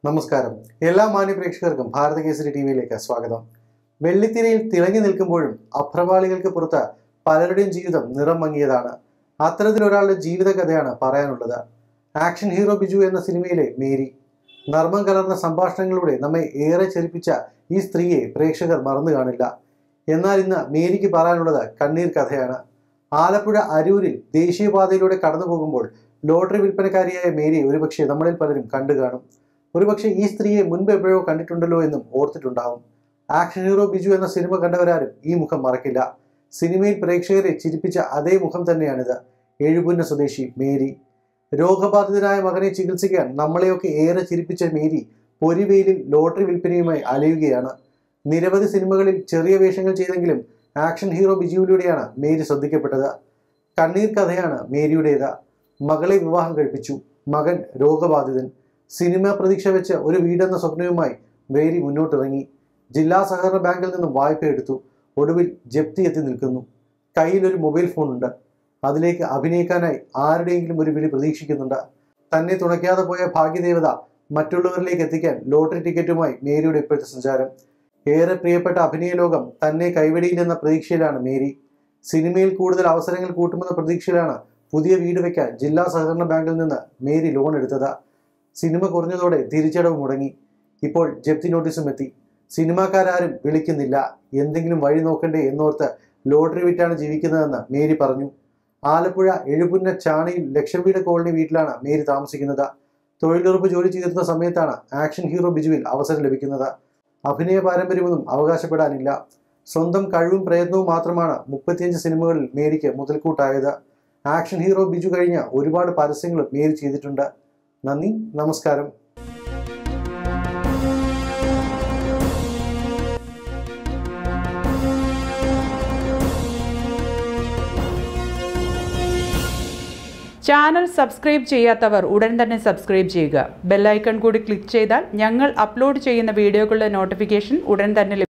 നമസ്കാരം എല്ലാ മാന്യ പ്രേക്ഷകർക്കും ഭാരത കേസരി ടി വിയിലേക്ക് സ്വാഗതം വെള്ളിത്തിരയിൽ തിളങ്ങി നിൽക്കുമ്പോഴും അപ്രവാളികൾക്ക് പുറത്ത് പലരുടെയും ജീവിതം നിറം മങ്ങിയതാണ് അത്തരത്തിലൊരാളുടെ ജീവിത കഥയാണ് പറയാനുള്ളത് ആക്ഷൻ ഹീറോ ബിജു എന്ന സിനിമയിലെ മേരി നർമ്മം കലർന്ന സംഭാഷണങ്ങളിലൂടെ നമ്മെ ഏറെ ചലിപ്പിച്ച ഈ സ്ത്രീയെ പ്രേക്ഷകർ മറന്നു കാണില്ല എന്നാൽ ഇന്ന് മേരിക്ക് പറയാനുള്ളത് കണ്ണീർ കഥയാണ് ആലപ്പുഴ അരൂരിൽ ദേശീയപാതയിലൂടെ കടന്നു പോകുമ്പോൾ ലോട്ടറി വിൽപ്പനക്കാരിയായ മേരി ഒരുപക്ഷെ നമ്മളിൽ പലരും കണ്ടു കാണും ഒരുപക്ഷെ ഈ സ്ത്രീയെ മുൻപ് എപ്പോഴോ കണ്ടിട്ടുണ്ടല്ലോ എന്നും ഓർത്തിട്ടുണ്ടാവും ആക്ഷൻ ഹീറോ ബിജു എന്ന സിനിമ കണ്ടവരാരും ഈ മുഖം മറക്കില്ല സിനിമയിൽ പ്രേക്ഷകരെ ചിരിപ്പിച്ച അതേ മുഖം തന്നെയാണിത് എഴുപുന്ന സ്വദേശി മേരി രോഗബാധിതനായ മകനെ ചികിത്സിക്കാൻ നമ്മളെയൊക്കെ ഏറെ ചിരിപ്പിച്ച മേരി പൊരിവെയിലിൽ ലോട്ടറി വിൽപ്പനയുമായി അലയുകയാണ് നിരവധി സിനിമകളിൽ ചെറിയ വേഷങ്ങൾ ചെയ്തെങ്കിലും ആക്ഷൻ ഹീറോ ബിജുവിലൂടെയാണ് മേരി ശ്രദ്ധിക്കപ്പെട്ടത് കണ്ണീർ കഥയാണ് മേരിയുടേത് മകളെ വിവാഹം കഴിപ്പിച്ചു മകൻ രോഗബാധിതൻ സിനിമ പ്രതീക്ഷ വെച്ച് ഒരു വീടെന്ന സ്വപ്നവുമായി മേരി മുന്നോട്ടിറങ്ങി ജില്ലാ സഹകരണ ബാങ്കിൽ നിന്നും വായ്പ എടുത്തു ഒടുവിൽ ജപ്തി എത്തി നിൽക്കുന്നു കയ്യിൽ ഒരു മൊബൈൽ ഫോൺ ഉണ്ട് അതിലേക്ക് അഭിനയിക്കാനായി ആരുടെയെങ്കിലും ഒരു വിളി പ്രതീക്ഷിക്കുന്നുണ്ട് തന്നെ തുണയ്ക്കാതെ പോയ ഭാഗ്യദേവത മറ്റുള്ളവരിലേക്ക് എത്തിക്കാൻ ലോട്ടറി ടിക്കറ്റുമായി മേരിയുടെ ഇപ്പോഴത്തെ സഞ്ചാരം ഏറെ പ്രിയപ്പെട്ട അഭിനയ ലോകം തന്നെ കൈവെടിയില്ലെന്ന പ്രതീക്ഷയിലാണ് മേരി സിനിമയിൽ കൂടുതൽ അവസരങ്ങൾ കൂട്ടുമെന്ന പ്രതീക്ഷയിലാണ് പുതിയ വീട് വയ്ക്കാൻ ജില്ലാ സഹകരണ ബാങ്കിൽ നിന്ന് മേരി ലോൺ എടുത്തത് സിനിമ കുറഞ്ഞതോടെ തിരിച്ചടവ് മുടങ്ങി ഇപ്പോൾ ജപ്തി നോട്ടീസും എത്തി സിനിമാക്കാരും വിളിക്കുന്നില്ല എന്തെങ്കിലും വഴി നോക്കണ്ടേ എന്നോർത്ത് ലോട്ടറി വിറ്റാണ് ജീവിക്കുന്നതെന്ന് മേരി പറഞ്ഞു ആലപ്പുഴ എഴുപുന്ന ചാണിയിൽ ലക്ഷം വീട് കോളനി വീട്ടിലാണ് മേരി താമസിക്കുന്നത് തൊഴിലുറപ്പ് ജോലി ചെയ്തിരുന്ന സമയത്താണ് ആക്ഷൻ ഹീറോ ബിജുവിൽ അവസരം ലഭിക്കുന്നത് അഭിനയ പാരമ്പര്യമൊന്നും അവകാശപ്പെടാനില്ല സ്വന്തം കഴിവും പ്രയത്നവും മാത്രമാണ് മുപ്പത്തിയഞ്ച് സിനിമകളിൽ മേരിക്ക് മുതൽക്കൂട്ടായത് ആക്ഷൻ ഹീറോ ബിജു കഴിഞ്ഞ ഒരുപാട് പരസ്യങ്ങളും മേരി ചെയ്തിട്ടുണ്ട് നന്ദി നമസ്കാരം ചാനൽ സബ്സ്ക്രൈബ് ചെയ്യാത്തവർ ഉടൻ തന്നെ സബ്സ്ക്രൈബ് ചെയ്യുക ബെല്ലൈക്കൺ കൂടി ക്ലിക്ക് ചെയ്താൽ ഞങ്ങൾ അപ്ലോഡ് ചെയ്യുന്ന വീഡിയോകളുടെ നോട്ടിഫിക്കേഷൻ ഉടൻ തന്നെ ലഭിക്കും